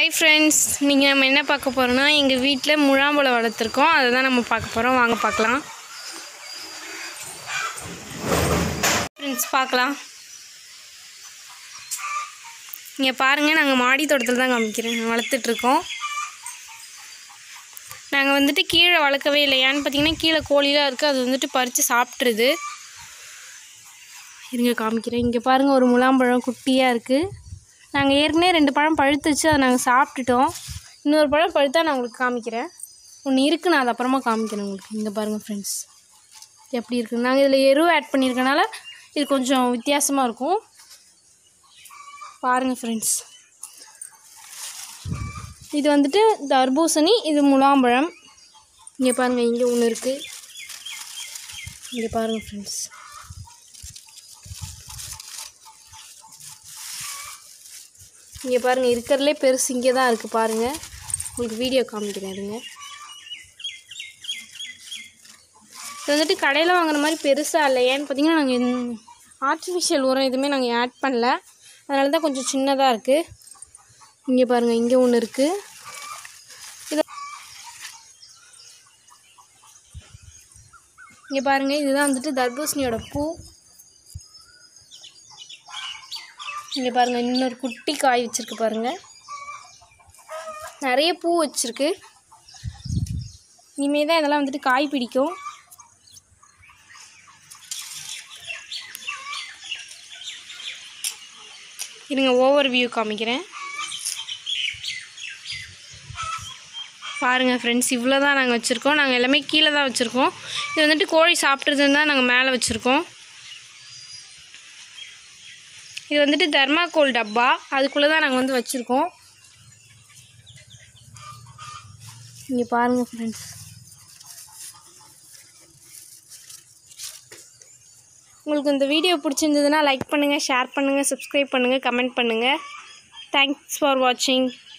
hi friends நீங்கள் நம்ம என்ன பார்க்க போகிறோம்னா எங்கள் வீட்டில் முழாம்பழம் வளர்த்துருக்கோம் அதை தான் நம்ம பார்க்க போகிறோம் வாங்க பார்க்கலாம் ஃப்ரெண்ட்ஸ் பார்க்கலாம் இங்கே பாருங்கள் நாங்கள் மாடி தோட்டத்தில் தான் காமிக்கிறேன் வளர்த்துட்ருக்கோம் நாங்கள் வந்துட்டு கீழே வளர்க்கவே இல்லை ஏன்னு பார்த்தீங்கன்னா கீழே கோழிலாம் இருக்குது அது வந்துட்டு பறித்து சாப்பிட்ருது இருங்க காமிக்கிறேன் இங்கே பாருங்கள் ஒரு முலாம்பழம் குட்டியாக இருக்குது நாங்கள் ஏற்கனவே ரெண்டு பழம் பழுத்துச்சு அதை நாங்கள் சாப்பிட்டுட்டோம் இன்னொரு பழம் பழுத்தா நான் உங்களுக்கு காமிக்கிறேன் ஒன்று இருக்குது நான் அது அப்புறமா காமிக்கிறேன் உங்களுக்கு இங்கே பாருங்கள் ஃப்ரெண்ட்ஸ் எப்படி இருக்குது நாங்கள் இதில் எரு ஆட் பண்ணியிருக்கனால இது கொஞ்சம் வித்தியாசமாக இருக்கும் பாருங்கள் ஃப்ரெண்ட்ஸ் இது வந்துட்டு தர்பூசணி இது முலாம்பழம் இங்கே பாருங்கள் இங்கே ஒன்று இருக்குது இங்கே பாருங்கள் ஃப்ரெண்ட்ஸ் இங்கே பாருங்கள் இருக்கிறதுலே பெருசு இங்கே தான் இருக்குது பாருங்கள் உங்களுக்கு வீடியோ காமிக்கிறேன் இருங்க இது வந்துட்டு கடையில் வாங்குற மாதிரி பெருசாக இல்லை ஏன்னு பார்த்தீங்கன்னா நாங்கள் ஆர்டிஃபிஷியல் உரம் எதுவுமே நாங்கள் ஆட் பண்ணல அதனால தான் கொஞ்சம் சின்னதாக இருக்குது இங்கே பாருங்கள் இங்கே ஒன்று இருக்குது இது இங்கே பாருங்கள் இதுதான் வந்துட்டு தர்பூசணியோட பூ இங்கே பாருங்கள் இன்னொரு குட்டி காய் வச்சுருக்கு பாருங்கள் நிறைய பூ வச்சுருக்கு இனிமே தான் இதெல்லாம் வந்துட்டு காய் பிடிக்கும் இருங்க ஓவர் வியூ காமிக்கிறேன் பாருங்கள் ஃப்ரெண்ட்ஸ் இவ்வளோ தான் நாங்கள் வச்சுருக்கோம் நாங்கள் எல்லாமே கீழே தான் வச்சுருக்கோம் இது வந்துட்டு கோழி சாப்பிட்றதுன்னு தான் நாங்கள் மேலே வச்சுருக்கோம் இது வந்துட்டு தர்மாக்கோல் டப்பா அதுக்குள்ளே தான் நாங்கள் வந்து வச்சுருக்கோம் இங்கே பாருங்கள் ஃப்ரெண்ட்ஸ் உங்களுக்கு இந்த வீடியோ பிடிச்சிருந்ததுன்னா லைக் பண்ணுங்கள் ஷேர் பண்ணுங்கள் சப்ஸ்கிரைப் பண்ணுங்கள் கமெண்ட் பண்ணுங்கள் தேங்க்ஸ் ஃபார் வாட்சிங்